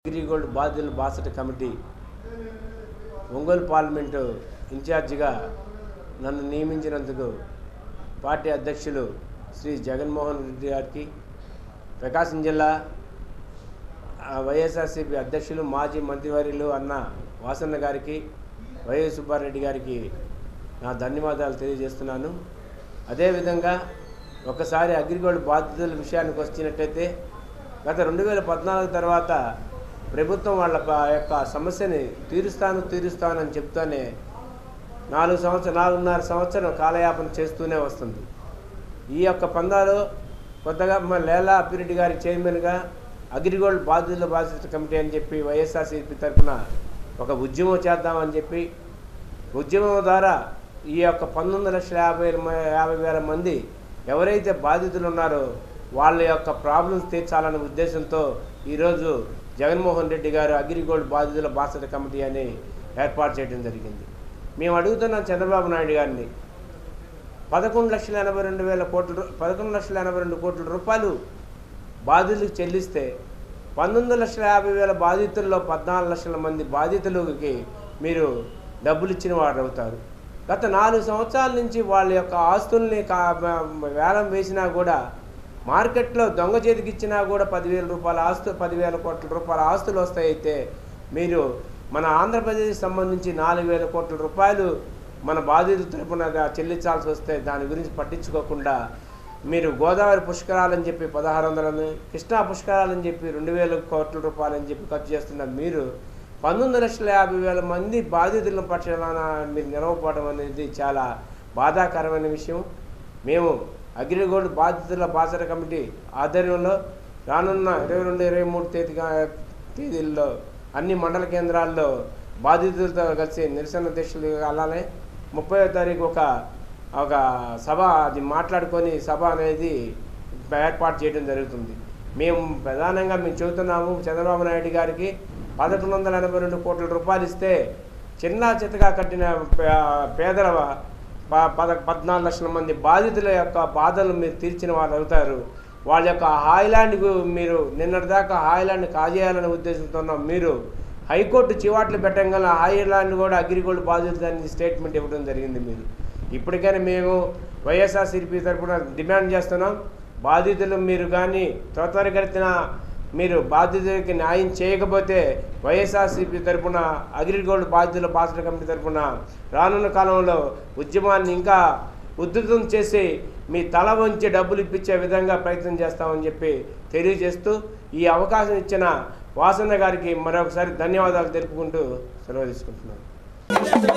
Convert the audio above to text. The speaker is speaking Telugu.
అగ్రిగోల్డ్ బాధితుల బాసట కమిటీ ఒంగోలు పార్లమెంటు ఇన్ఛార్జిగా నన్ను నియమించినందుకు పార్టీ అధ్యక్షులు శ్రీ జగన్మోహన్ రెడ్డి గారికి ప్రకాశం జిల్లా ఆ, వైఎస్ఆర్సీపీ అధ్యక్షులు మాజీ మంత్రివర్యులు అన్న వాసన్న గారికి వైఎస్ సుబ్బారెడ్డి గారికి నా ధన్యవాదాలు తెలియజేస్తున్నాను అదేవిధంగా ఒకసారి అగ్రిగోల్డ్ బాధితుల విషయానికి వచ్చినట్టయితే గత రెండు వేల పద్నాలుగు తర్వాత ప్రభుత్వం వాళ్ళ ప- యొక్క సమస్యని తీరుస్తాను తీరుస్తాను అని చెప్తూనే నాలుగు సంవత్సరం నాలుగున్నర సంవత్సరం కాలయాపన చేస్తూనే వస్తుంది ఈ యొక్క పందాలు కొత్తగా మన లేలా అప్పిరెడ్డి గారి చైర్మన్గా అగ్రిగోల్డ్ బాధితుల బాధిత కమిటీ అని చెప్పి వైఎస్ఆర్సీపీ తరఫున ఒక ఉద్యమం చేద్దామని చెప్పి ఉద్యమం ద్వారా ఈ యొక్క పంతొమ్మిది లక్షల యాభై మ- యాభై వేల మంది ఎవరైతే బాధితులు ఉన్నారో వాళ్ళ యొక్క ప్రాబ్లమ్స్ తీర్చాలనే ఉద్దేశంతో ఈరోజు జగన్మోహన్ రెడ్డి గారు అగ్రిగోల్డ్ బాధితుల బాసట కమిటీ అని ఏర్పాటు చేయడం జరిగింది మేము అడుగుతున్నాం చంద్రబాబు నాయుడు గారిని పదకొండు లక్షల ఎనభై రెండు వేల కోట్ల రూ- పదకొండు లక్షల ఎనభై రెండు కోట్ల రూపాయలు బాధితులకు చెల్లిస్తే పంతొమ్మిది లక్షల యాభై వేల బాధితుల్లో పద్నాలుగు లక్షల మంది బాధితులకి మీరు డబ్బులు ఇచ్చిన వారు అవుతారు గత నాలుగు సంవత్సరాల నుంచి వాళ్ళ యొక్క ఆస్తుల్ని కా వేలం వేసినా కూడా మార్కెట్లో దొంగ చేతికి ఇచ్చినా కూడా పదివేల రూపాయల ఆస్తు పదివేల కోట్ల రూపాయల ఆస్తులు వస్తాయితే మీరు మన ఆంధ్రప్రదేశ్కి సంబంధించి నాలుగు వేల కోట్ల రూపాయలు మన బాధితుల తరపున చెల్లించాల్సి వస్తే దాని గురించి పట్టించుకోకుండా మీరు గోదావరి పుష్కరాలని చెప్పి పదహారు వందలని కృష్ణా పుష్కరాలని చెప్పి రెండు వేల కోట్ల రూపాయలని చెప్పి ఖర్చు చేస్తున్న మీరు పంతొమ్మిది లక్షల యాభై వేల మంది బాధితుల పక్షాన మీరు నిలవపోవడం అనేది చాలా బాధాకరమైన విషయం మేము అగ్రిగోల్డ్ బాధితుల బాసర కమిటీ ఆధ్వర్యంలో రానున్న ఇరవై రెండు ఇరవై మూడు తేదీగా తేదీల్లో అన్ని మండల కేంద్రాల్లో బాధితులతో కలిసి నిరసన దీక్షలు అలానే ముప్పై తారీఖు ఒక ఒక సభ అది మాట్లాడుకొని సభ అనేది ఏర్పాటు చేయడం జరుగుతుంది మేము ప్రధానంగా మేము చెబుతున్నాము చంద్రబాబు నాయుడు గారికి పదకొండు వందల ఎనభై రెండు కోట్ల రూపాయలు ఇస్తే చిన్న చితగా కట్టిన పే- పేదల ప- పద పద్నాలుగు లక్షల మంది బాధితుల యొక్క బాధలు మీరు తీర్చిన వాళ్ళు అవుతారు వాళ్ళ యొక్క హాయిలాండ్కు మీరు నిన్నటిదాకా హాయిలాండ్ కాజేయాలనే ఉద్దేశంతో ఉన్న మీరు హైకోర్టు చివాట్లు పెట్టగల హాయిలాండ్ కూడా అగ్రిగోల్డ్ బాధితులని స్టేట్మెంట్ ఇవ్వడం జరిగింది మీరు ఇప్పటికైనా మేము వైఎస్ఆర్సీపీ తరఫున డిమాండ్ చేస్తున్నాం బాధితులు మీరు కానీ త్వరితగతిన మీరు బాధితులకి న్యాయం చేయకపోతే వైఎస్ఆర్సీపీ తరఫున అగ్రిగోల్డ్ బాధితుల బాసట కమిటీ తరఫున రానున్న కాలంలో ఉద్యమాన్ని ఇంకా ఉధృతం చేసి మీ తల వంచి డబ్బులు ఇప్పించే విధంగా ప్రయత్నం చేస్తామని చెప్పి తెలియజేస్తూ ఈ అవకాశం ఇచ్చిన వాసన్న గారికి మరొకసారి ధన్యవాదాలు తెలుపుకుంటూ సెలవు తీసుకుంటున్నాను